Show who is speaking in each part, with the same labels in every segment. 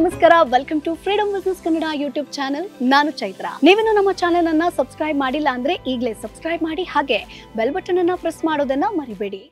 Speaker 1: ನಮಸ್ಕಾರ welcome to freedom business Kannada YouTube channel ನಾನು ಚೈತ್ರ ನೀವೇನು ನಮ್ಮ ಚಾನೆಲ್ ಅನ್ನ ಸಬ್ಸ್ಕ್ರೈಬ್ ಮಾಡಿಲ್ಲ ಅಂದ್ರೆ ಈಗಲೇ ಸಬ್ಸ್ಕ್ರೈಬ್ ಮಾಡಿ ಹಾಗೆ ಬೆಲ್ ಬಟನ್ ಅನ್ನ ಪ್ರೆಸ್ ಮಾಡೋದನ್ನ ಮರಿಬೇಡಿ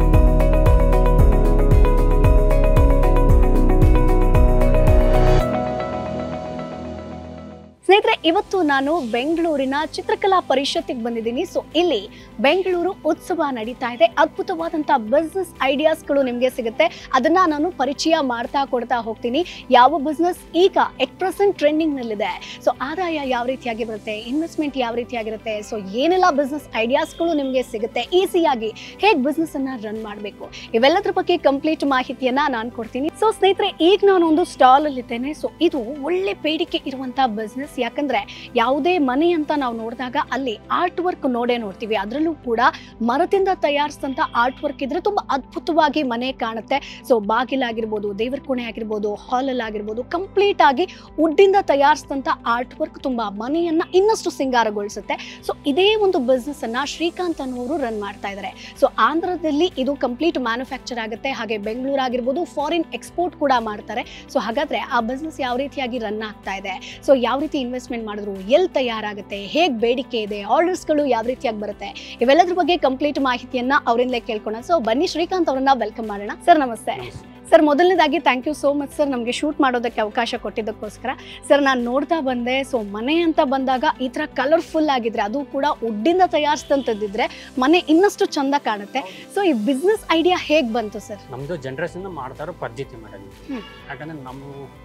Speaker 1: ಸ್ನೇಹಿತರೆ ಇವತ್ತು ನಾನು ಬೆಂಗಳೂರಿನ ಚಿತ್ರಕಲಾ ಪರಿಷತ್ತಿಗೆ ಬಂದಿದ್ದೀನಿ ಸೊ ಇಲ್ಲಿ ಬೆಂಗಳೂರು ಉತ್ಸವ ನಡೀತಾ ಇದೆ ಅದ್ಭುತವಾದಂಥ ಬಿಸ್ನೆಸ್ ಐಡಿಯಾಸ್ಗಳು ನಿಮಗೆ ಸಿಗುತ್ತೆ ಅದನ್ನ ನಾನು ಪರಿಚಯ ಮಾಡ್ತಾ ಕೊಡ್ತಾ ಹೋಗ್ತೀನಿ ಯಾವ ಬಿಸ್ನೆಸ್ ಈಗ ಎಟ್ ಪ್ರೆಸೆಂಟ್ ಟ್ರೆಂಡಿಂಗ್ನಲ್ಲಿದೆ ಸೊ ಆದಾಯ ಯಾವ ರೀತಿಯಾಗಿ ಬರುತ್ತೆ ಇನ್ವೆಸ್ಟ್ಮೆಂಟ್ ಯಾವ ರೀತಿಯಾಗಿರುತ್ತೆ ಸೊ ಏನೆಲ್ಲ ಬಿಸ್ನೆಸ್ ಐಡಿಯಾಸ್ಗಳು ನಿಮಗೆ ಸಿಗುತ್ತೆ ಈಸಿಯಾಗಿ ಹೇಗೆ ಬಿಸ್ನೆಸ್ ಅನ್ನ ರನ್ ಮಾಡಬೇಕು ಇವೆಲ್ಲದ್ರ ಬಗ್ಗೆ ಕಂಪ್ಲೀಟ್ ಮಾಹಿತಿಯನ್ನ ನಾನು ಕೊಡ್ತೀನಿ ಸೊ ಸ್ನೇಹಿತರೆ ಈಗ ನಾನು ಒಂದು ಸ್ಟಾಲ್ ಅಲ್ಲಿ ಇದ್ದೇನೆ ಸೊ ಇದು ಒಳ್ಳೆ ಬೇಡಿಕೆ ಇರುವಂತ ಬಿಸ್ನೆಸ್ ಯಾಕಂದ್ರೆ ಯಾವುದೇ ಮನೆ ಅಂತ ನಾವು ನೋಡಿದಾಗ ಅಲ್ಲಿ ಆರ್ಟ್ ವರ್ಕ್ ನೋಡೇ ನೋಡ್ತೀವಿ ಅದರಲ್ಲೂ ಕೂಡ ಮರದಿಂದ ತಯಾರಿಸಿದಂತ ಆರ್ಟ್ ವರ್ಕ್ ಇದ್ರೆ ತುಂಬಾ ಅದ್ಭುತವಾಗಿ ಮನೆ ಕಾಣುತ್ತೆ ಸೊ ಬಾಗಿಲಾಗಿರ್ಬೋದು ದೇವರ ಕೋಣೆ ಆಗಿರ್ಬೋದು ಹಾಲಲ್ಲಿ ಆಗಿರ್ಬೋದು ಕಂಪ್ಲೀಟ್ ಆಗಿ ವುಡ್ಡಿಂದ ತಯಾರಿಸಿದಂತ ಆರ್ಟ್ ವರ್ಕ್ ತುಂಬಾ ಮನೆಯನ್ನ ಇನ್ನಷ್ಟು ಸಿಂಗಾರಗೊಳಿಸುತ್ತೆ ಸೊ ಇದೇ ಒಂದು ಬಿಸ್ನೆಸ್ ಅನ್ನ ಶ್ರೀಕಾಂತ್ ಅನ್ನೋರು ರನ್ ಮಾಡ್ತಾ ಇದ್ದಾರೆ ಸೊ ಆಂಧ್ರದಲ್ಲಿ ಇದು ಕಂಪ್ಲೀಟ್ ಮ್ಯಾನುಫ್ಯಾಕ್ಚರ್ ಆಗುತ್ತೆ ಹಾಗೆ ಬೆಂಗಳೂರು ಆಗಿರ್ಬೋದು ಫಾರಿನ್ ಎಕ್ಸ್ಪೋರ್ಟ್ ಕೂಡ ಮಾಡ್ತಾರೆ ಸೊ ಹಾಗಾದ್ರೆ ಆ ಬಿಸ್ನೆಸ್ ಯಾವ ರೀತಿಯಾಗಿ ರನ್ ಆಗ್ತಾ ಇದೆ ಸೊ ಯಾವ ರೀತಿ ಇನ್ವೆಸ್ಟ್ಮೆಂಟ್ ಮಾಡಿದ್ರು ಎಲ್ಲಿ ತಯಾರಾಗುತ್ತೆ ಹೇಗೆ ಬೇಡಿಕೆ ಇದೆ ಆರ್ಡರ್ಸ್ಗಳು ಯಾವ ರೀತಿಯಾಗಿ ಬರುತ್ತೆ ಇವೆಲ್ಲದ್ರ ಬಗ್ಗೆ ಕಂಪ್ಲೀಟ್ ಮಾಹಿತಿಯನ್ನ ಅವರಿಂದಲೇ ಕೇಳ್ಕೊಳ್ಳೋಣ ಸೊ ಬನ್ನಿ ಶ್ರೀಕಾಂತ್ ಅವರನ್ನ ವೆಲ್ಕಮ್ ಮಾಡೋಣ ಸರ್ ನಮಸ್ತೆ ಸರ್ ಮೊದಲನೇದಾಗಿ thank you so much sir ನಮಗೆ ಶೂಟ್ ಮಾಡೋದಕ್ಕೆ ಅವಕಾಶ ಕೊಟ್ಟಿದ್ದಕ್ಕೋಸ್ಕರ ಸರ್ ನಾನು ನೋಡ್ತಾ ಬಂದೆ ಸೊ ಮನೆ ಅಂತ ಬಂದಾಗ ಈ ಥರ ಕಲರ್ಫುಲ್ ಆಗಿದ್ರೆ ಅದು ಕೂಡ ಉಡ್ಡಿಂದ ತಯಾರಿಸಿದಂಥದ್ದಿದ್ರೆ ಮನೆ ಇನ್ನಷ್ಟು ಚಂದ ಕಾಣುತ್ತೆ ಸೊ ಈ ಬಿಸ್ನೆಸ್ ಐಡಿಯಾ ಹೇಗೆ ಬಂತು ಸರ್
Speaker 2: ನಮ್ದು ಜನರೇಷನ್ ಮಾಡ್ತಾ ಇರೋ ಪದ್ಧತಿ ಮೇಡಮ್
Speaker 1: ಹ್ಮ್.
Speaker 2: ಯಾಕಂದ್ರೆ ನಮ್ಮ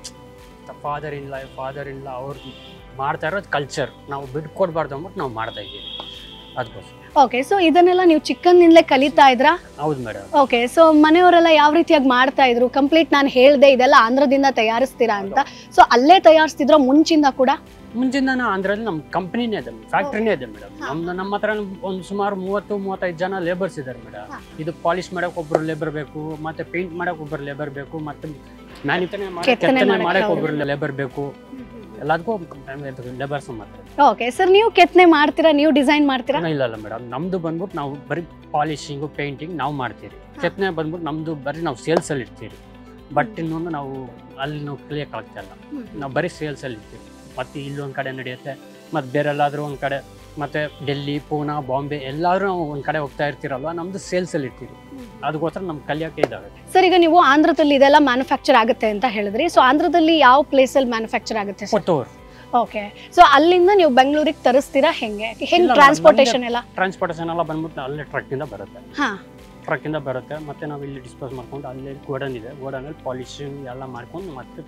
Speaker 2: ಫಾದರ್ ಇಲ್ಲ ಫಾದರ್ ಇಲ್ಲ ಅವ್ರು ಮಾಡ್ತಾ ಇರೋದು ಕಲ್ಚರ್ ನಾವು ಬಿಟ್ಕೊಡ್ಬಾರ್ದು ಅಂದ್ಬಿಟ್ಟು ನಾವು ಮಾಡ್ತಾ ಇದ್ದೀವಿ ಅದಕ್ಕೋಸ್ಕರ
Speaker 1: ಓಕೆ ಸೊ ಇದನ್ನೆಲ್ಲ ನೀವು ಚಿಕ್ಕಂದಿಂದಲೇ ಕಲಿತಾ ಇದ್ರಾ
Speaker 2: ಹೌದು ಮೇಡಮ್
Speaker 1: ಓಕೆ ಸೊ ಮನೆಯವರೆಲ್ಲ ಯಾವ ರೀತಿಯಾಗಿ ಮಾಡ್ತಾ ಇದ್ರು ಕಂಪ್ಲೀಟ್ ನಾನು ಹೇಳ್ದೆ ಇದೆಲ್ಲ ಆಂಧ್ರದಿಂದ ತಯಾರಿಸ್ತೀರಾ ಅಂತ ಸೊ ಅಲ್ಲೇ ತಯಾರಿಸ್ತಿದ್ರ ಮುಂಚಿಂದ ಕೂಡ
Speaker 2: ಮುಂಚಿಂದ ಆಂಧ್ರದಲ್ಲಿ ನಮ್ಮ ಕಂಪ್ನಿನೇ ಇದೆ ಫ್ಯಾಕ್ಟ್ರಿನೇ ಇದೆ ಮೇಡಮ್ ನಮ್ದು ನಮ್ಮ ಹತ್ರ ಒಂದು ಸುಮಾರು ಮೂವತ್ತು ಮೂವತ್ತೈದು ಜನ ಲೇಬರ್ಸ್ ಇದ್ದಾರೆ ಮೇಡಮ್
Speaker 1: ಹಾ.
Speaker 2: ಇದು ಪಾಲಿಶ್ ಮಾಡಕ್ ಒಬ್ರು ಲೇಬರ್ ಬೇಕು ಮತ್ತೆ ಪೇಂಟ್ ಮಾಡಕ್ ಒಬ್ರು ಲೇಬರ್ ಬೇಕು ಮತ್ತೆ ಮ್ಯಾನಿಫ್ಯಾಕ್ಚರ್
Speaker 1: ಕೆತ್ತನೆ
Speaker 2: ಕೆತ್ತನೆ
Speaker 1: ಮಾಡಕ್ಕೆ
Speaker 2: ಮಾಡಕ್
Speaker 1: ಒಬ್ರು.
Speaker 2: ಒಬ್ರು ಲೇಬರ್ ಬೇಕು ಎಲ್ಲದಕ್ಕೂ ಲೇಬರ್ಸ್ ಮಾತ್ರ
Speaker 1: ಓಕೆ ಸರ್ ನೀವು ಕೆತ್ತನೆ ಮಾಡ್ತೀರಾ ನೀವು ಡಿಸೈನ್ ಮಾಡ್ತೀರಾ
Speaker 2: ಇಲ್ಲ ಇಲ್ಲ ಮೇಡಮ್ ನಮ್ದು ಬಂದ್ಬಿಟ್ಟು ನಾವು ಬರೀ ಪಾಲಿಶಿಂಗು ಪೇಂಟಿಂಗ್ ನಾವು ಮಾಡ್ತೀವಿ ಕೆತ್ತನೆ ಬಂದ್ಬಿಟ್ಟು ನಮ್ದು ಬರೀ ನಾವು ಸೇಲ್ಸ್ ಅಲ್ಲಿ ಇರ್ತೀವಿ ಬಟ್ ಇನ್ನೊಂದು ನಾವು ಅಲ್ಲಿ ನಾವು ಕಲಿಯಕ್ ಆಗ್ತಾ ಇಲ್ಲ ನಾವು ಬರೀ ಸೇಲ್ಸ್ ಅಲ್ಲಿ ಇರ್ತೀವಿ ಮತ್ತೆ ಇಲ್ಲೊಂದ್ ಕಡೆ ನಡೆಯುತ್ತೆ ಮತ್ತೆ ಬೇರೆ ಎಲ್ಲಾದ್ರೂ ಒಂದ್ ಕಡೆ ಮತ್ತೆ ಡೆಲ್ಲಿ ಪೂನಾ ಬಾಂಬೆ ಎಲ್ಲಾದ್ರೂ ನಾವು ಒಂದ್ ಕಡೆ ಹೋಗ್ತಾ ಇರ್ತೀರಲ್ವಾ ನಮ್ದು ಸೇಲ್ಸ್ ಅಲ್ಲಿ ಇರ್ತೀವಿ ಅದಕ್ಕೋಸ್ಕರ ನಮ್ ಕಲಿಯಕ್ಕೆ ಇದಾವೆ
Speaker 1: ಸರ್ ಈಗ ನೀವು ಆಂಧ್ರದಲ್ಲಿ ಇದೆಲ್ಲ ಮ್ಯಾನುಫ್ಯಾಕ್ಚರ್ ಆಗುತ್ತೆ ಅಂತ ಹೇಳಿದ್ರಿ ಸೊ ಆಂಧ್ರದಲ್ಲಿ ಯಾವ ಪ್ಲೇಸ್ ಅಲ್ಲಿ ಮ್ಯಾನುಫ್ಯಾಕ್ಚರ್ ಆಗುತ್ತೆ ಸರ್
Speaker 2: ಕೊಟ್ಟವ್ರು
Speaker 1: ಓಕೆ ಸೊ ಅಲ್ಲಿಂದ ನೀವು ಬೆಂಗಳೂರಿಗೆ ತರಿಸ್ತೀರಾ ಹೆಂಗೆ ಹೆಂಗ್
Speaker 2: ಇಲ್ಲ,
Speaker 1: ಟ್ರಾನ್ಸ್ಪೋರ್ಟೇಷನ್ ಎಲ್ಲ
Speaker 2: ಟ್ರಾನ್ಸ್ಪೋರ್ಟೇಷನ್ ಎಲ್ಲ ಬಂದ್ಬಿಟ್ಟು ಅಲ್ಲೇ ಟ್ರಕ್ ಇಂದ ಬರುತ್ತೆ
Speaker 1: ಹಾ
Speaker 2: ಟ್ರಕ್ ಇಂದ ಬರುತ್ತೆ ಮತ್ತೆ ನಾವು ಇಲ್ಲಿ ಡಿಸ್ಪೋಸ್ ಮಾಡ್ಕೊಂಡು ಅಲ್ಲೇ ಗೋಡನ್ ಇದೆ ಗೋಡನ್ ಅಲ್ಲಿ ಪಾಲಿಶಿಂಗ್ ಎಲ್ಲ ಮಾಡ್ಕೊಂಡು ಮತ್ತೆ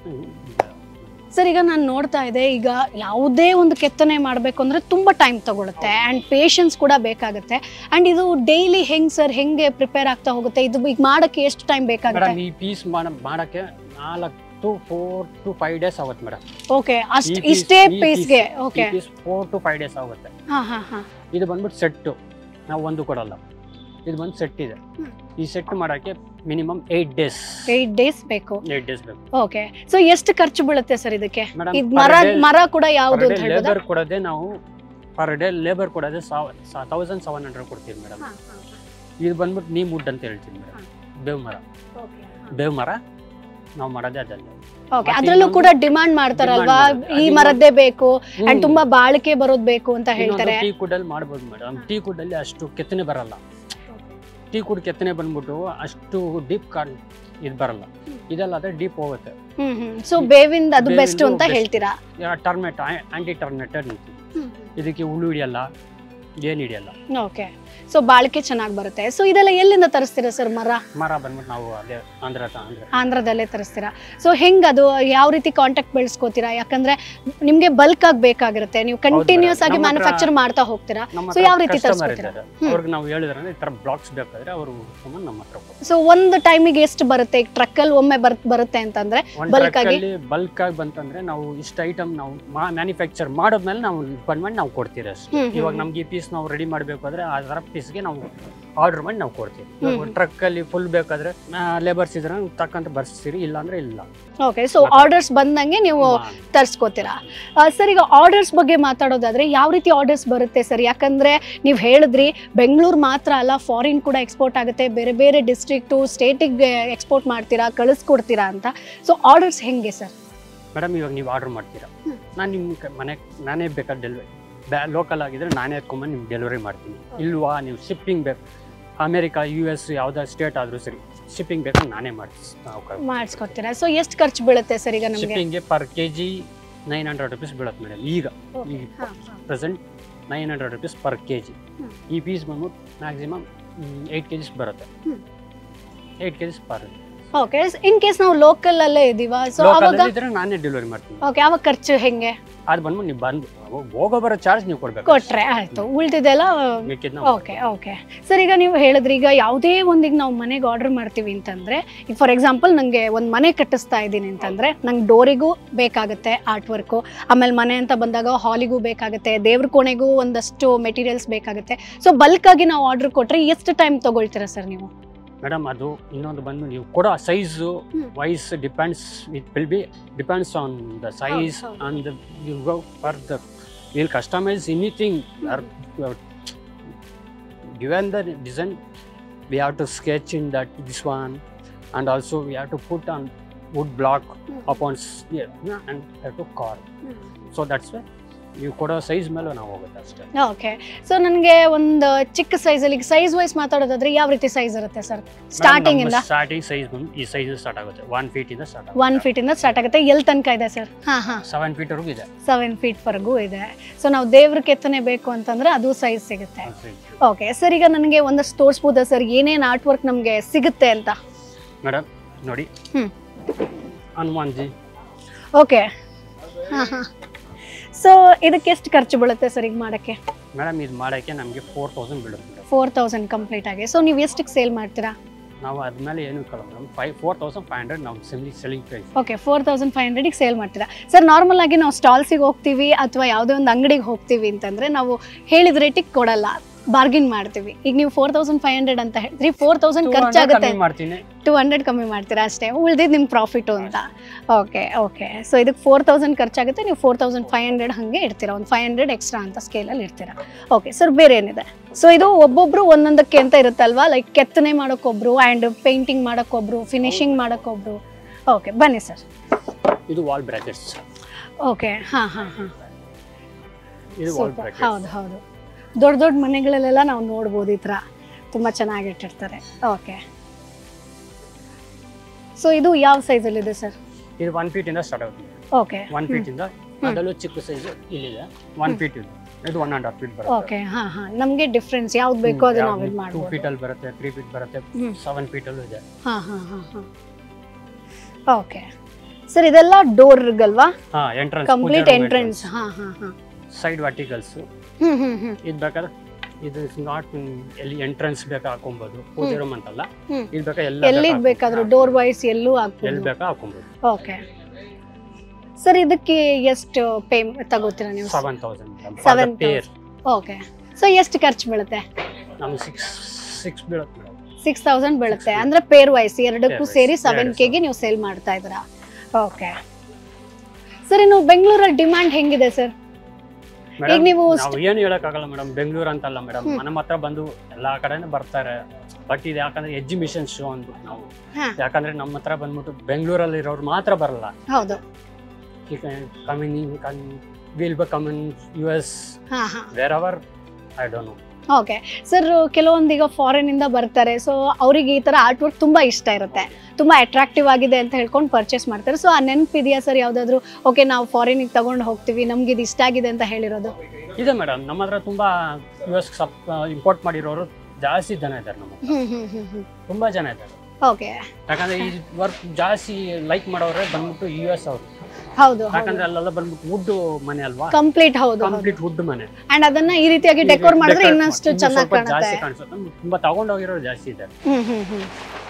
Speaker 1: ಸರ್ ಈಗ ನಾನು ನೋಡ್ತಾ ಇದ್ದೆ ಈಗ ಯಾವುದೇ ಒಂದು ಕೆತ್ತನೆ ಮಾಡಬೇಕು ಅಂದ್ರೆ ತುಂಬಾ ಟೈಮ್ ತಗೊಳುತ್ತೆ ಆ್ಯಂಡ್ ಪೇಷನ್ಸ್ ಕೂಡ ಬೇಕಾಗುತ್ತೆ ಆ್ಯಂಡ್ ಇದು ಡೈಲಿ ಹೆಂಗ್ ಸರ್ ಹೆಂಗೆ ಪ್ರಿಪೇರ್ ಆಗ್ತಾ ಹೋಗುತ್ತೆ ಇದು ಈಗ ಮಾಡಕ್ಕೆ ಎಷ್ಟು ಟೈಮ್ ಬೇಕಾಗುತ್ತೆ
Speaker 2: ಮೇಡಮ್ ಈ ಪೀಸ್ ಮಾಡಕ್ಕೆ ನಾಲ್ಕು to four to five days ಆಗುತ್ತೆ ಮೇಡಮ್
Speaker 1: ಓಕೆ ಅಷ್ಟು ಇಷ್ಟೇ ಪೀಸ್ಗೆ okay
Speaker 2: piece four to five days ಆಗುತ್ತೆ
Speaker 1: ಹಾ ಹಾ ಹಾ
Speaker 2: ಇದು ಬಂದ್ಬಿಟ್ಟು ಸೆಟ್ಟು ನಾವು ಒಂದು ಕೊಡಲ್ಲ ಇದು ಬಂದು ಸೆಟ್ ಇದೆ
Speaker 1: ಹ್ಮ್.
Speaker 2: ಈ ಸೆಟ್ ಮಾಡೋಕ್ಕೆ minimum eight days
Speaker 1: eight days ಬೇಕು
Speaker 2: ಏಯ್ಟ್ ಡೇಸ್ ಬೇಕು
Speaker 1: ಓಕೆ ಸೊ ಎಷ್ಟು ಖರ್ಚು ಬೀಳುತ್ತೆ ಸರ್ ಇದಕ್ಕೆ
Speaker 2: ಮೇಡಮ್
Speaker 1: ಇದ್ ಮರ ಮರ ಕೂಡ ಯಾವ್ದು ಅಂತ ಹೇಳ್ಬೋದಾ
Speaker 2: ಲೇಬರ್ ಕೊಡೋದೇ ನಾವು ಪರ್ ಡೇ ಲೇಬರ್ ಕೊಡೋದೇ ತೌಸಂಡ್ ಸೆವೆನ್ ಹಂಡ್ರೆಡ್ ಕೊಡ್ತೀವಿ ಮೇಡಮ್ ಇದು ಬಂದ್ಬಿಟ್ಟು ನೀಮ್ ವುಡ್ ಅಂತ ಹೇಳ್ತೀವಿ ಮೇಡಮ್ ಬೇವ್ ಮರ ಬೇವ್ ಮರ ನಾವು ಮಾಡೋದೇ ಅದಲ್ಲ
Speaker 1: ಓಕೆ
Speaker 2: ಮತ್ತೆ
Speaker 1: ಅದ್ರಲ್ಲೂ ಕೂಡ
Speaker 2: ಇನ್ನೊಂದು-
Speaker 1: ಡಿಮಾಂಡ್ ಮಾಡ್ತಾರಲ್ವಾ
Speaker 2: Demand ಮಾಡ್ತಾರೆ.
Speaker 1: ಈ
Speaker 2: ಅದು
Speaker 1: ಮರದ್ದೇ ಬೇಕು ಅಂಡ್ ತುಂಬಾ ಬಾಳಿಕೆ ಬರೋದ್ ಬೇಕು ಅಂತ ಹೇಳ್ತಾರೆ
Speaker 2: ಟೀ ಕುಡಲ್ಲಿ ಮಾಡ್ಬೋದು ಮೇಡಮ್ ಟೀ ಕುಡಲ್ಲಿ ಅಷ್ಟು ಕೆತ್ತನೆ ಬರಲ್ಲ ಟೀ ಕುಡ್ ಕೆತ್ತನೆ ಬಂದ್ಬಿಟ್ಟು ಅಷ್ಟು ಡೀಪ್ ಕಾರ್ ಇದು ಬರಲ್ಲ
Speaker 1: ಹ್ಮ್.
Speaker 2: ಇದೆಲ್ಲ ಅದೇ ಡೀಪ್ ಹೋಗುತ್ತೆ
Speaker 1: ಹ್ಮ್ ಹ್ಮ್ ಸೊ ಬೇವಿಂದ ಅದು ಬೆಸ್ಟ್
Speaker 2: ಬೇವಿಂದು
Speaker 1: ಅಂತ
Speaker 2: best.
Speaker 1: ಹೇಳ್ತೀರಾ
Speaker 2: ಟರ್ಮೆಟ್ ಆಂಟಿ ಟರ್ಮೆಟರ್ ನಿಂತು ಇದಕ್ಕೆ ಹುಳು ಹಿಡಿಯಲ್ಲ ಏನು ಹಿಡಿಯಲ್ಲ
Speaker 1: ಓಕೆ ಸೊ ಬಾಳಿಕೆ ಚೆನ್ನಾಗಿ ಬರುತ್ತೆ ಸೊ ಇದೆಲ್ಲ ಎಲ್ಲಿಂದ ತರಿಸ್ತೀರಾ ಸರ್ ಮರ
Speaker 2: ಮರ ಬಂದ್ಬಿಟ್ಟು ನಾವು ಅದೇ ಆಂಧ್ರ ತ- ಆಂಧ್ರ
Speaker 1: ಆಂಧ್ರದಲ್ಲೇ ತರಿಸ್ತೀರಾ ಸೊ ಹೆಂಗ್ ಅದು ಯಾವ ರೀತಿ ಕಾಂಟ್ಯಾಕ್ಟ್ ಬೆಳೆಸ್ಕೋತೀರಾ ಯಾಕಂದ್ರೆ ನಿಮ್ಗೆ ಬಲ್ಕ್ ಆಗಿ ಬೇಕಾಗಿರುತ್ತೆ ನೀವು ಕಂಟಿನ್ಯೂಸ್ ಆಗಿ
Speaker 2: ನಮ್ಮ ಹತ್ರ-
Speaker 1: ಮ್ಯಾನುಫ್ಯಾಕ್ಚರ್ ಮಾಡ್ತಾ ಹೋಗ್ತೀರಾ
Speaker 2: ನಮ್ಮ
Speaker 1: So, ಯಾವ ರೀತಿ
Speaker 2: ಕಸ್ಟಮರ್
Speaker 1: ತರಿಸ್ಕೊತೀರಾ?
Speaker 2: ಇದ್ದಾರೆ
Speaker 1: ಹ್ಮ್.
Speaker 2: ಅವ್ರಿಗೆ ನಾವು ಹೇಳಿದ್ರೆ ಈ ಥರ ಬ್ಲಾಕ್ಸ್ ಬೇಕಾದ್ರೆ ಅವರು ಹುಡ್ಕೊಂಬಂದು ನಮ್ಮ ಹತ್ರ ಕೊಡ್ತಾರೆ.
Speaker 1: ಸೊ ಒಂದು ಟೈಮಿಗೆ ಎಷ್ಟು ಬರುತ್ತೆ ಈಗ ಟ್ರಕ್ ಅಲ್ಲಿ ಒಮ್ಮೆ ಬರ್ ಬರುತ್ತೆ ಅಂತಂದ್ರೆ
Speaker 2: ಒಂದ್
Speaker 1: Bulk
Speaker 2: truck
Speaker 1: ಆಗಿ?
Speaker 2: ಅಲ್ಲಿ ಬಲ್ಕ್ ಆಗಿ ಬಂತಂದ್ರೆ ನಾವು ಇಷ್ಟು ಐಟಮ್ ನಾವು ಮ್ಯಾನುಫ್ಯಾಕ್ಚರ್ ಮಾಡೋದ್ಮೇಲೆ ನಾವು ಬಂದ್ಮೇಲೆ ನಾವು ಕೊಡ್ತೀವಿ ಅಷ್ಟೇ
Speaker 1: ಹ್ಮ್, ಹ್ಮ್,
Speaker 2: ಇವಾಗ
Speaker 1: ಹ್ಮ್.
Speaker 2: ನಮ್ಗೆ ಈ ಪೀಸ್ ನಾವು ರೆಡಿ ಮಾಡಬೇಕಾದ್ರೆ ಆ ಥರ ಪೀಸ್ಗೆ ನಾವು ಆರ್ಡರ್ ಮಾಡಿ ನಾವು ಕೊಡ್ತೀವಿ
Speaker 1: ಹ್ಮ್.
Speaker 2: ಟ್ರಕ್ ಅಲ್ಲಿ ಫುಲ್ ಬೇಕಾದ್ರೆ ಲೇಬರ್ಸ್ ಇದ್ರೆ ತಕ್ಕಂತ ಬರ್ಸ್ತೀರಿ ಇಲ್ಲ ಅಂದ್ರೆ ಇಲ್ಲ
Speaker 1: ಓಕೆ ಸೊ
Speaker 2: ಮತ್ತೆ-
Speaker 1: ಆರ್ಡರ್ಸ್ ಬಂದಂಗೆ ನೀವು ತರಿಸ್ಕೋತೀರಾ ಸರ್ ಈಗ ಆರ್ಡರ್ಸ್ ಬಗ್ಗೆ ಮಾತಾಡೋದಾದ್ರೆ ಯಾವ ರೀತಿ ಆರ್ಡರ್ಸ್ ಬರುತ್ತೆ ಸರ್ ಯಾಕಂದ್ರೆ ನೀವು ಹೇಳಿದ್ರಿ ಬೆಂಗಳೂರು ಮಾತ್ರ ಅಲ್ಲ ಫಾರಿನ್ ಕೂಡ ಎಕ್ಸ್ಪೋರ್ಟ್ ಆಗುತ್ತೆ ಬೇರೆ ಬೇರೆ ಡಿಸ್ಟ್ರಿಕ್ಟು ಸ್ಟೇಟಿಗೆ ಎಕ್ಸ್ಪೋರ್ಟ್ ಮಾಡ್ತೀರಾ ಕಳಿಸ್ಕೊಡ್ತೀರಾ ಅಂತ ಸೊ ಆರ್ಡರ್ಸ್ ಹೆಂಗೆ ಸರ್
Speaker 2: ಮೇಡಮ್ ಇವಾಗ ನೀವು ಆರ್ಡರ್ ಮಾಡ್ತೀರಾ
Speaker 1: ಹ್ಮ್.
Speaker 2: ನಾನು ನಿಮ್ಮ ಮನೆ ನಾನೇ ಬೇಕಾದ್ರೆ ಡೆಲಿವರಿ ಬ್ಯಾ ಲೋಕಲ್ ಆಗಿದ್ರೆ ನಾನೇ ಎತ್ಕೊಂಬಂದು ನಿಮ್ಗೆ ಡೆಲಿವರಿ ಮಾಡ್ತೀನಿ ಇಲ್ವಾ ನೀವು ಶಿಪ್ಪಿಂಗ್ ಬೇಕು ಅಮೇರಿಕಾ ಯು ಎಸ್ ಯಾವುದೇ ಸ್ಟೇಟ್ ಆದರೂ ಸರಿ ಶಿಪ್ಪಿಂಗ್ ಬೇಕು ನಾನೇ ಮಾಡ್ತೀನಿ
Speaker 1: ಮಾಡಿಸ್ಕೊಡ್ತೀರಾ ಸೊ ಎಷ್ಟು ಖರ್ಚು ಬೀಳುತ್ತೆ ಸರ್ ಈಗ ನಮಗೆ
Speaker 2: ಶಿಪ್ಪಿಂಗ್ಗೆ per K G nine hundred rupees ಬೀಳುತ್ತೆ ಮೇಡಮ್ ಈಗ ಈಗ present nine hundred rupees per K G
Speaker 1: ಹ್ಮ್.
Speaker 2: ಈ ಪೀಸ್ ಬಂದ್ಬಿಟ್ಟು ಮ್ಯಾಕ್ಸಿಮಮ್ ಏಯ್ಟ್ ಕೆ ಜಿಸ್ ಬರುತ್ತೆ
Speaker 1: ಹ್ಮ್.
Speaker 2: Eight K Gs per
Speaker 1: okay in case ನಾವು ಲೋಕಲ್ ಅಲ್ಲೇ ಇದೀವ ಸೊ ಅವಾಗ
Speaker 2: ಲೋಕಲ್ ಇದ್ರೆ ನಾನೇ ಡೆಲಿವರಿ ಮಾಡ್ತೀನಿ
Speaker 1: ಓಕೆ ಅವಾಗ ಖರ್ಚು ಹೆಂಗೆ
Speaker 2: ಅದು ಬಂದ್ಬಿಟ್ಟು ನೀವು ಬಂದು ಹೋಗೋ ಬರೋ ಚಾರ್ಜ್ ನೀವು ಕೊಡ್ಬೇಕು
Speaker 1: ಕೊಟ್ರೆ ಆಯ್ತು ಉಳ್ದಿದ್ದೆಲ್ಲ
Speaker 2: ಮಿಕ್ಕಿದ್ನ
Speaker 1: ಓಕೆ ಓಕೆ ಸರ್ ಈಗ ನೀವು ಹೇಳಿದ್ರಿ ಈಗ ಯಾವುದೇ ಒಂದಿಗೆ ನಾವು ಮನೆಗೆ ಆರ್ಡರ್ ಮಾಡ್ತೀವಿ ಅಂತಂದ್ರೆ ಈಗ ಫಾರ್ ಎಕ್ಸಾಂಪಲ್ ನನಗೆ ಒಂದು ಮನೆ ಕಟ್ಟಿಸ್ತಾ ಇದ್ದೀನಿ ಅಂತಂದ್ರೆ ನಂಗೆ ಡೋರಿಗೂ ಬೇಕಾಗುತ್ತೆ ಆರ್ಟ್ ವರ್ಕು ಆಮೇಲೆ ಮನೆ ಅಂತ ಬಂದಾಗ ಹಾಲಿಗೂ ಬೇಕಾಗುತ್ತೆ ದೇವ್ರ ಕೋಣೆಗೂ ಒಂದಷ್ಟು ಮೆಟೀರಿಯಲ್ಸ್ ಬೇಕಾಗುತ್ತೆ ಸೊ ಬಲ್ಕ್ ಆಗಿ ನಾವು ಆರ್ಡರ್ ಕೊಟ್ರೆ ಎಷ್ಟು ಟೈಮ್ ತಗೊಳ್ತೀರಾ ಸರ್ ನೀವು
Speaker 2: ಮೇಡಮ್ ಅದು ಇನ್ನೊಂದು ಬಂದು ನೀವು ಕೊಡೋ size
Speaker 1: hmm.
Speaker 2: Wise depends it will be depends on the size
Speaker 1: ಹೌದು.
Speaker 2: And you go for the will customise anything given the design we have to sketch in that this one and also we have to put on wood block upon s- yeah, yeah, and have to carve so that's why ನೀವು ಕೊಡೋ size ಮೇಲೆ ನಾವು ಹೋಗುತ್ತೆ ಅಷ್ಟೇ
Speaker 1: okay so ನನಗೆ ಒಂದು ಚಿಕ್ಕ ಸೈಜಲ್ಲಿ ಈಗ ಸೈಜ್ ವೈಸ್ ಮಾತಾಡೋದಾದ್ರೆ ಯಾವ ರೀತಿ ಸೈಜ್ ಇರುತ್ತೆ ಸರ್ ಸ್ಟಾರ್ಟಿಂಗ್ ಇಂದ
Speaker 2: ಸ್ಟಾರ್ಟಿಂಗ್ ಸೈಜ್ ಬಂದು ಈ ಸೈಜ್ ಸ್ಟಾರ್ಟ್ ಆಗುತ್ತೆ ಒನ್ ಫೀಟ್ ಇಂದ ಸ್ಟಾರ್ಟ್
Speaker 1: ಒನ್
Speaker 2: ಆಗುತ್ತೆ
Speaker 1: ಫೀಟ್ ಇಂದ ಸ್ಟಾರ್ಟ್ ಆಗುತ್ತೆ ಎಲ್ಲಿ ತನಕ ಇದೆ ಸರ್ ಹಾ ಹಾ
Speaker 2: ಸೆವೆನ್ ಫೀಟ್ ವರೆಗೂ ಇದೆ
Speaker 1: ಸೆವೆನ್ ಫೀಟ್ ವರೆಗೂ ಇದೆ ಸೊ ನಾವು ದೇವ್ರ ಕೆತ್ತನೆ ಬೇಕು ಅಂತಂದ್ರೆ ಅದು ಸೈಜ್ ಸಿಗುತ್ತೆ ಓಕೆ ಸರ್ ಈಗ ನನಗೆ ಒಂದಷ್ಟು ತೋರಿಸ್ಬೋದಾ ಸರ್ ಏನೇನು ಆರ್ಟ್ ವರ್ಕ್ ನಮಗೆ ಸಿಗುತ್ತೆ ಅಂತ
Speaker 2: ಮೇಡಮ್ ನೋಡಿ
Speaker 1: ಹ್ಮ್.
Speaker 2: ಹನುಮಾನ್ ಜಿ
Speaker 1: ಓಕೆ ಹಾಂ ಹಾಂ ಸೊ ಇದಕ್ಕೆ ಎಷ್ಟು ಖರ್ಚು ಬೀಳುತ್ತೆ ಸರ್ ಈಗ ಮಾಡೋಕ್ಕೆ
Speaker 2: ಮೇಡಮ್ ಇದು ಮಾಡೋಕ್ಕೆ ನಮಗೆ ಫೋರ್ ತೌಸಂಡ್ ಬೀಳುತ್ತೆ ಮೇಡಮ್
Speaker 1: ಫೋರ್ ತೌಸಂಡ್ ಕಂಪ್ಲೀಟ್ ಆಗಿ ಸೊ ನೀವು ಎಷ್ಟಕ್ಕೆ ಸೇಲ್ ಮಾಡ್ತೀರಾ
Speaker 2: ನಾವು ಅದ್ಮೇಲೆ ಏನು ಕಳಲ್ಲ madam five four thousand five hundred ನಾವು ಸೆಲಿ selling price
Speaker 1: okay four thousand five ಹಂಡ್ರೆಡಿಗೆ ಸೇಲ್ ಮಾಡ್ತೀರಾ ಸರ್ ನಾರ್ಮಲ್ ಆಗಿ ನಾವು ಸ್ಟಾಲ್ಸಿಗೆ ಹೋಗ್ತೀವಿ ಅಥವಾ ಯಾವುದೇ ಒಂದು ಅಂಗಡಿಗೆ ಹೋಗ್ತೀವಿ ಅಂತಂದ್ರೆ ನಾವು ಹೇಳಿದ ರೇಟಿಗೆ ಕೊಡಲ್ಲ ಬಾರ್ಗಿನ್ ಮಾಡ್ತೀವಿ ಈಗ ನೀವು ಫೋರ್ ತೌಸಂಡ್ ಫೈವ್ ಹಂಡ್ರೆಡ್ ಅಂತ ಹೇಳಿದ್ರಿ ಫೋರ್ ತೌಸಂಡ್ ಖರ್ಚಾಗುತ್ತೆ
Speaker 2: ಕಮ್ಮಿ ಮಾಡ್ತೀನಿ
Speaker 1: ಟೂ ಹಂಡ್ರೆಡ್ ಕಮ್ಮಿ ಮಾಡ್ತೀರಾ ಅಷ್ಟೇ ಉಳ್ದಿದ್ದು ನಿಮ್ಮ ಪ್ರಾಫಿಟು ಅಂತ ಓಕೆ ಓಕೆ ಸೊ ಇದಕ್ಕೆ ಫೋರ್ ತೌಸಂಡ್ ಖರ್ಚಾಗುತ್ತೆ ನೀವು ಫೋರ್ ತೌಸಂಡ್ ಫೈವ್ ಹಂಡ್ರೆಡ್ ಹಾಗೆ ಇಡ್ತೀರಾ ಒಂದು ಫೈವ್ ಹಂಡ್ರೆಡ್ ಎಕ್ಸ್ಟ್ರಾ ಅಂತ ಸ್ಕೇಲಲ್ಲಿ ಇಡ್ತೀರಾ ಓಕೆ ಸರ್ ಬೇರೆ ಏನಿದೆ ಸೊ ಇದು ಒಬ್ಬೊಬ್ರು ಒಂದೊಂದಕ್ಕೆ ಅಂತ ಇರುತ್ತಲ್ವಾ ಲೈಕ್ ಕೆತ್ತನೆ ಮಾಡೋಕ್ಕೊಬ್ರು ಆ್ಯಂಡ್ ಪೇಂಟಿಂಗ್ ಮಾಡೋಕ್ಕೊಬ್ರು ಫಿನಿಶಿಂಗ್ ಮಾಡೋಕ್ಕೊಬ್ರು ಓಕೆ ಬನ್ನಿ ಸರ್
Speaker 2: ಇದು ವಾಲ್ ಬ್ರಾಕೆಟ್ಸ್
Speaker 1: ಓಕೆ ಹಾಂ ಹಾಂ ಹಾಂ
Speaker 2: ಇದು ವಾಲ್
Speaker 1: ಸೂಪರ್
Speaker 2: ಬ್ರಾಕೆಟ್
Speaker 1: ಹೌದು ಹೌದು ದೊಡ್ಡ ದೊಡ್ಡ ಮನೆಗಳಲ್ಲೆಲ್ಲ ನಾವು ನೋಡ್ಬೋದು ಈ ಥರ ತುಂಬ ಚೆನ್ನಾಗಿ ಇಟ್ಟಿರ್ತಾರೆ ಓಕೆ ಸೊ ಇದು ಯಾವ ಸೈಜಲ್ಲಿದೆ ಸರ್
Speaker 2: ಇದು ಒನ್ ಫೀಟ್ ಇಂದ ಸ್ಟಾರ್ಟ್ ಆಗುತ್ತೆ
Speaker 1: ಓಕೆ
Speaker 2: ಒನ್ ಫೀಟ್ ಇಂದ ಅದರಲ್ಲೂ ಚಿಕ್ಕ ಸೈಜ್ ಇಲ್ಲಿದೆ ಒನ್ ಫೀಟ್ ಇದೆ ಇದು ಒನ್ ಅಂಡ್ ಹಾಫ್ ಫೀಟ್ ಬರುತ್ತೆ
Speaker 1: ಓಕೆ ಹಾಂ ಹಾಂ ನಮಗೆ ಡಿಫ್ರೆನ್ಸ್ ಯಾವ್ದು ಬೇಕೋ ಅದು ನಾವು ಇದು
Speaker 2: ಟೂ
Speaker 1: ಮಾಡ್ಬೋದು
Speaker 2: ಫೀಟ್ ಅಲ್ಲಿ ಬರುತ್ತೆ ತ್ರೀ ಫೀಟ್ ಬರುತ್ತೆ
Speaker 1: ಹ್ಮ್.
Speaker 2: ಸೆವೆನ್ ಫೀಟ್ ಅಲ್ಲೂ ಇದೆ
Speaker 1: ಹಾಂ ಹಾಂ ಹಾಂ ಹಾಂ ಓಕೆ ಸರ್ ಇದೆಲ್ಲ ಡೋರ್ಗಲ್ವಾ
Speaker 2: ಹಾ ಎಂಟ್ರೆನ್ಸ್
Speaker 1: ಕಂಪ್ಲೀಟ್ ಎಂಟ್ರೆನ್ಸ್ ಹಾಂ ಹಾಂ ಹಾಂ
Speaker 2: ಸೈಡ್ ವರ್ಟಿಕಲ್ಸ್
Speaker 1: ಹ್ಞೂ ಹ್ಞೂ ಹ್ಞೂ
Speaker 2: ಇದು ಬೇಕಾದ್ರೆ ಇದು ನಾಟ್ ಎಲ್ಲಿ ಎಂಟ್ರೆನ್ಸ್ ಬೇಕಾ ಹಾಕೊಬೋದು ಪೂಜೆ ರೂಮ್ ಅಂತಲ್ಲ
Speaker 1: ಹ್ಮ್.
Speaker 2: ಇದು ಬೇಕಾ ಎಲ್ಲ
Speaker 1: ಎಲ್ಲಿಗೆ ಬೇಕಾದ್ರೂ ಡೋರ್ ವೈಸ್ ಎಲ್ಲೂ
Speaker 2: ಎಲ್ಲಿ
Speaker 1: ಆಗ್ಬೋದು
Speaker 2: ಬೇಕಾ ಹಾಕೊಬೋದು
Speaker 1: ಓಕೆ ಸರ್ ಇದಕ್ಕೆ ಎಷ್ಟು ಪೇ ತಗೋತೀರಾ ನೀವು
Speaker 2: seven thousand
Speaker 1: Seven
Speaker 2: pair
Speaker 1: okay so ಎಷ್ಟು ಖರ್ಚು ಬೀಳುತ್ತೆ
Speaker 2: ನಮ್ಗೆ ಸಿಕ್ಸ್ ಸಿಕ್ಸ್ ಬೀಳುತ್ತೆ ಮೇಡಮ್
Speaker 1: ಸಿಕ್ಸ್ ತೌಸಂಡ್ ಬೀಳುತ್ತೆ ಅಂದ್ರೆ ಪೇರ್ ವೈಸ್ ಎರಡಕ್ಕೂ
Speaker 2: Pair wise,
Speaker 1: ಸೇರಿ ಸೆವೆನ್
Speaker 2: ಎರಡು
Speaker 1: ಕೆಗೆ ನೀವು ಸೇಲ್ ಮಾಡ್ತಾ ಇದ್ದೀರಾ ಓಕೆ ಸರ್ ಇನ್ನು ಬೆಂಗಳೂರಲ್ಲಿ ಡಿಮ್ಯಾಂಡ್ ಹೆಂಗಿದೆ ಸರ್
Speaker 2: ಮೇಡಮ್
Speaker 1: ನೀವು
Speaker 2: ನಾವು ಏನು ಹೇಳಕ್ಕಾಗಲ್ಲ ಮೇಡಮ್ ಬೆಂಗಳೂರು ಅಂತಲ್ಲ ಮೇಡಮ್
Speaker 1: ಹ್ಮ್.
Speaker 2: ನಮ್ಮ ಹತ್ರ ಬಂದು ಎಲ್ಲಾ ಕಡೆನೂ ಬರ್ತಾರೆ ಬಟ್ ಇದು ಯಾಕಂದ್ರೆ ಎಕ್ಸಿಬಿಷನ್ ಶೋ ಅಂದ್ಬಿಟ್ಟು ನಾವು
Speaker 1: ಹಾ.
Speaker 2: ಯಾಕಂದ್ರೆ ನಮ್ಮ ಹತ್ರ ಬಂದ್ಬಿಟ್ಟು ಬೆಂಗಳೂರಲ್ಲಿ ಇರೋರು ಮಾತ್ರ ಬರಲ್ಲ
Speaker 1: ಹೌದು
Speaker 2: coming will be coming U S
Speaker 1: ಹಾ ಹಾ
Speaker 2: where our I don't know
Speaker 1: okay sir ಕೆಲವೊಂದು ಈಗ ಫಾರಿನ್ ಇಂದ ಬರ್ತಾರೆ ಸೊ ಅವರಿಗೆ ಈ ತರ ಆರ್ಟ್ ವರ್ಕ್ ತುಂಬಾ ಇಷ್ಟ ಇರುತ್ತೆ ತುಂಬಾ ಅಟ್ರಾಕ್ಟಿವ್ ಆಗಿದೆ ಅಂತ ಹೇಳ್ಕೊಂಡು ಪರ್ಚೇಸ್ ಮಾಡ್ತಾರೆ ಸೊ ಆ ನೆನಪಿದೆಯಾ ಸರ್ ಯಾವ್ದಾದ್ರು ಓಕೆ ನಾವು ಫಾರಿನಿಗೆ ತಗೊಂಡು ಹೋಗ್ತೀವಿ ನಮ್ಗೆ ಇದು ಇಷ್ಟ ಆಗಿದೆ ಅಂತ ಹೇಳಿರೋದು
Speaker 2: ಇದೆ ಮೇಡಮ್ ನಮ್ಮ ಹತ್ರ ತುಂಬಾ ಯು ಎಸ್ ಸಪ್ ಇಂಪೋರ್ಟ್ ಮಾಡಿರೋರು ಜಾಸ್ತಿ ಜನ ಇದ್ದಾರೆ ನಮ್ಮ ಹತ್ರ.
Speaker 1: ಹ್ಮ್ ಹ್ಮ್ ಹ್ಮ್ ಹ್ಮ್
Speaker 2: ತುಂಬಾ ಜನ ಇದ್ದಾರೆ
Speaker 1: ಓಕೆ
Speaker 2: ಯಾಕಂದ್ರೆ ಈ ವರ್ಕ್ ಜಾಸ್ತಿ ಲೈಕ್ ಮಾಡೋರೆ ಬಂದ್ಬಿಟ್ಟು ಯು ಎಸ್ ಅವರು
Speaker 1: ಹೌದು
Speaker 2: ಯಾಕಂದ್ರೆ ಅಲ್ಲೆಲ್ಲ ಬಂದ್ಬಿಟ್ಟು ವುಡ್ ಮನೆ ಅಲ್ವಾ
Speaker 1: ಕಂಪ್ಲೀಟ್ ಹೌದು
Speaker 2: ಕಂಪ್ಲೀಟ್ ವುಡ್ ಮನೆ
Speaker 1: ಅಂಡ್ ಅದನ್ನ ಈ ರೀತಿಯಾಗಿ ಡೆಕೋರ್ ಮಾಡಿದ್ರೆ
Speaker 2: Decor
Speaker 1: ಇನ್ನಷ್ಟು
Speaker 2: ಇನ್ನು
Speaker 1: ಚೆನ್ನಾಗಿ
Speaker 2: ಸ್ವಲ್ಪ
Speaker 1: ಕಾಣುತ್ತೆ
Speaker 2: ಜಾಸ್ತಿ ಕಾಣಿಸುತ್ತೆ ತುಂಬಾ ತಗೊಂಡೋಗಿರೋರು ಜಾಸ್ತಿ ಇದ್ದಾರೆ
Speaker 1: ಹ್ಮ್ ಹ್ಮ್ ಹ್ಮ್